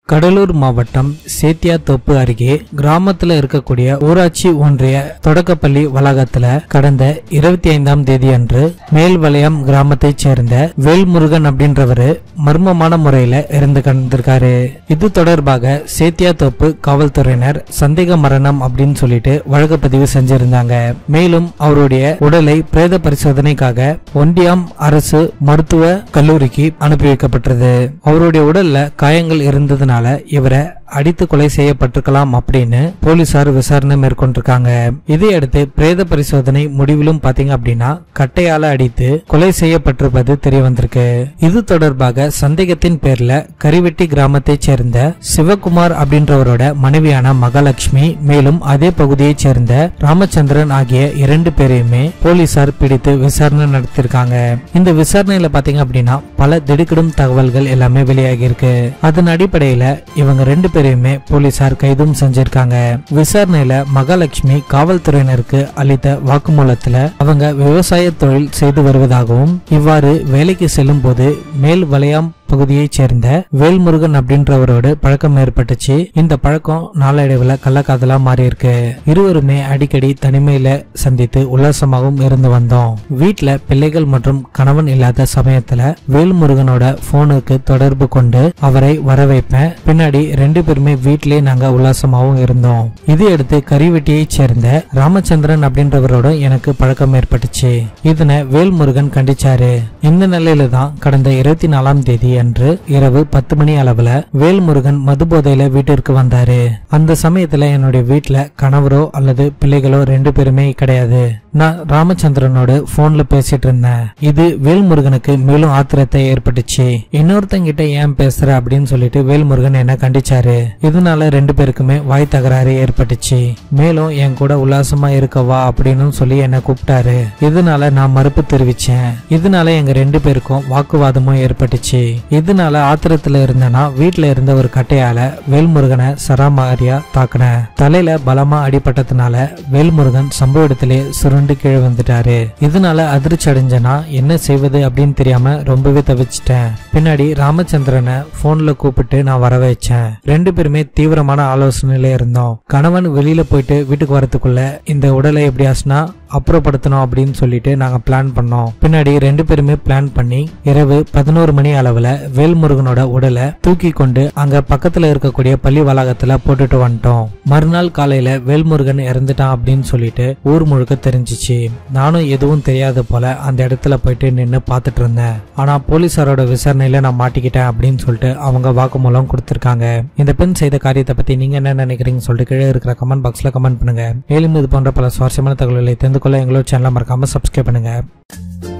கடலூர் மாவட்டம் சேத்தியாத்தோப்பு அருகே கிராமத்துல இருக்கக்கூடிய ஊராட்சி ஒன்றிய தொடக்கப்பள்ளி வளாகத்துல கடந்த இருபத்தி ஐந்தாம் தேதி அன்று மேல்வளையம் கிராமத்தைச் சேர்ந்த வேல்முருகன் அப்படின்றவரு மர்மமான முறையில இறந்து கிடந்திருக்காரு இது தொடர்பாக சேத்தியாத்தோப்பு காவல்துறையினர் சந்தேக மரணம் அப்படின்னு சொல்லிட்டு வழக்கு பதிவு செஞ்சிருந்தாங்க மேலும் அவருடைய உடலை பிரேத பரிசோதனைக்காக ஒண்டியாம் அரசு மருத்துவ கல்லூரிக்கு அனுப்பி வைக்கப்பட்டது அவருடைய உடல்ல காயங்கள் இருந்ததுனால இவரை அடித்து கொலை செய்யப்பட்டிருக்கலாம் அப்படின்னு போலீசார் விசாரணை மேற்கொண்டிருக்காங்க இதையடுத்து பிரேத பரிசோதனை முடிவிலும் பாத்தீங்க அப்படின்னா கட்டையால அடித்து கொலை செய்யப்பட்டிருப்பது தெரிய வந்திருக்கு இது தொடர்பாக சந்தேகத்தின் பேர்ல கரிவெட்டி கிராமத்தைச் சேர்ந்த சிவகுமார் அப்படின்றவரோட மனைவியான மகாலட்சுமி மேலும் அதே பகுதியைச் சேர்ந்த ராமச்சந்திரன் ஆகிய இரண்டு பேரையுமே போலீசார் பிடித்து விசாரணை நடத்திருக்காங்க இந்த விசாரணையில பாத்தீங்க அப்படின்னா பல திடுக்கிடும் தகவல்கள் எல்லாமே வெளியாகி இருக்கு அதன் அடிப்படையில இவங்க ரெண்டு பேரையுமே போலீசார் கைதும் செஞ்சிருக்காங்க விசாரணையில மகாலட்சுமி காவல்துறையினருக்கு அளித்த வாக்குமூலத்துல அவங்க விவசாய தொழில் செய்து வருவதாகவும் இவ்வாறு வேலைக்கு செல்லும் போது மேல் வளையாம் பகுதியைச் சேர்ந்த வேல்முருகன் அப்படின்றவரோடு பழக்கம் ஏற்பட்டுச்சு இந்த பழக்கம் நாளடைவுல கள்ளக்காதலா மாறி இருக்கு இருவருமே அடிக்கடி தனிமையில சந்தித்து உல்லாசமாகவும் இருந்து வந்தோம் வீட்ல பிள்ளைகள் மற்றும் கணவன் இல்லாத சமயத்துல வேல்முருகனோட போனுக்கு தொடர்பு கொண்டு அவரை வர வைப்பேன் பின்னாடி ரெண்டு பேருமே வீட்டிலே நாங்க உல்லாசமாகவும் இருந்தோம் இதையடுத்து கரிவெட்டியைச் சேர்ந்த ராமச்சந்திரன் அப்படின்றவரோட எனக்கு பழக்கம் ஏற்பட்டுச்சு இதனை வேல்முருகன் கண்டிச்சாரு இந்த நிலையில தான் கடந்த இருபத்தி நாலாம் தேதி அன்று இரவு பத்து மணி அளவுல வேல்முருகன் மது போதையில வீட்டிற்கு வந்தாரு அந்த சமயத்துல என்னுடைய வீட்ல கணவரோ அல்லது பிள்ளைகளோ ரெண்டு பேருமே கிடையாது நான் ராமச்சந்திரனோட போன்ல பேசிட்டு இருந்தேன் இது வேல்முருகனுக்கு மேலும் ஆத்திரத்தை ஏற்பட்டுச்சு இன்னொருத்தங்கிட்ட ஏன் பேசுற அப்படின்னு சொல்லிட்டு வேல்முருகன் என்ன கண்டிச்சாரு இதனால ரெண்டு பேருக்குமே வாய் தகராறு ஏற்பட்டுச்சு மேலும் என் கூட உல்லாசமா இருக்கவா அப்படின்னு சொல்லி என்ன கூப்பிட்டாரு இதனால நான் மறுப்பு தெரிவிச்சேன் இதனால எங்க ரெண்டு பேருக்கும் வாக்குவாதமும் ஏற்பட்டுச்சு இதனால ஆத்திரத்துல இருந்தனா வீட்டுல இருந்த ஒரு கட்டையால வேல்முருகனை சராமாரியா தாக்குனேன் தலையில பலமா அடிபட்டதுனால வேல்முருகன் சம்பவ இடத்திலே சுருண்டு கீழே வந்துட்டாரு இதனால அதிர்ச்சி அடைஞ்சனா என்ன செய்வது அப்படின்னு தெரியாம ரொம்பவே தவிச்சிட்டேன் பின்னாடி ராமச்சந்திரனை போன்ல கூப்பிட்டு நான் வர வச்சேன் ரெண்டு பேருமே தீவிரமான ஆலோசனையில இருந்தோம் கணவன் வெளியில போயிட்டு வீட்டுக்கு வரதுக்குள்ள இந்த உடலை எப்படியாச்சுனா அப்புறப்படுத்தணும் அப்படின்னு சொல்லிட்டு நாங்க பிளான் பண்ணோம் பின்னாடி ரெண்டு பேருமே பிளான் பண்ணி இரவு பதினோரு மணி அளவுல வேல்முருகனோட உடலை தூக்கி கொண்டு அங்க பக்கத்துல இருக்கக்கூடிய பள்ளி வளாகத்துல போட்டுட்டு வந்துட்டோம் மறுநாள் காலையில வேல்முருகன் இறந்துட்டான் அப்படின்னு சொல்லிட்டு ஊர் முழுக்க தெரிஞ்சிச்சு நானும் எதுவும் தெரியாத போல அந்த இடத்துல போயிட்டு நின்னு பார்த்துட்டு இருந்தேன் ஆனா போலீசாரோட விசாரணையில நான் மாட்டிக்கிட்டேன் அப்படின்னு சொல்லிட்டு அவங்க வாக்குமூலம் கொடுத்திருக்காங்க இந்த பெண் செய்த காரியத்தை பத்தி நீங்க என்ன நினைக்கிறீங்க சொல்லிட்டு கீழே இருக்கிற கமெண்ட் பாக்ஸ்ல கமெண்ட் பண்ணுங்க மேலும் இது போன்ற பல சுவாரஸ்யமான தகவல்களை தெரிந்து கொள்ள எங்களோட சேனலை மறக்காம சப்ஸ்கிரைப் பண்ணுங்க